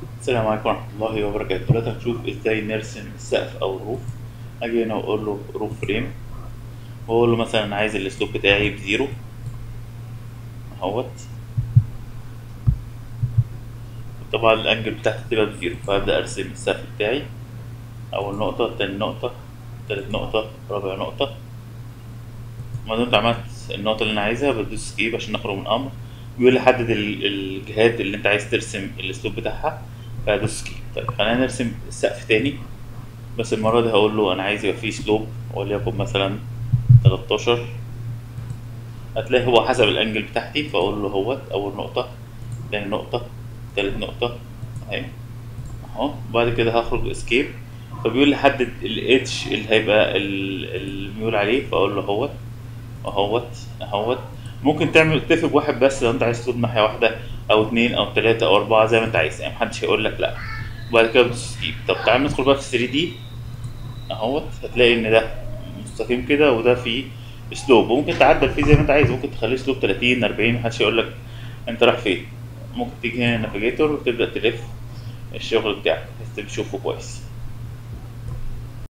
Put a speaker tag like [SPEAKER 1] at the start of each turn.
[SPEAKER 1] السلام عليكم ورحمة الله وبركاته دلوقتي هنشوف ازاي نرسم السقف او الروف اجي هنا واقول له روف فريم واقول له مثلا انا عايز الاسلوب بتاعي بزيرو اهوت طبعا الانجل بتاعتي تبقى بزيرو فابدا ارسم السقف بتاعي اول نقطة تاني نقطة تالت نقطة رابع نقطة ما دمت عملت النقطة اللي أنا عايزها بدوس سكيب عشان أخرج من الأمر بيقول لي حدد ال- الجهات اللي أنت عايز ترسم الأسلوب بتاعها فهدوس سكيب طيب خلينا نرسم السقف تاني بس المرة دي هقول له أنا عايز يبقى فيه سلوب وليكن مثلا 13 هتلاقي هو حسب الأنجل بتاعتي فأقول له هوت أول نقطة تاني نقطة تالت نقطة أهي أهو بعد كده هخرج اسكيب فبيقول لي حدد الاتش اللي هيبقى ال- الميول عليه فاقول له اهوت اهوت اهوت ممكن تعمل تكتفي بواحد بس لو انت عايز تاخد ناحيه واحده او اتنين او تلاته او اربعه زي ما انت عايز يعني محدش هيقول لك لا وبعد كده بتدوس سكيب طب تعال ندخل بقى في 3 دي اهوت هتلاقي ان ده مستقيم كده وده فيه اسلوب وممكن تعدل فيه زي ما انت عايز ممكن تخليه اسلوب 30 40 محدش هيقول لك انت رايح فين ممكن تيجي هنا نافيجيتور وتبدا تلف الشغل بتاعك بحيث تشوفه كويس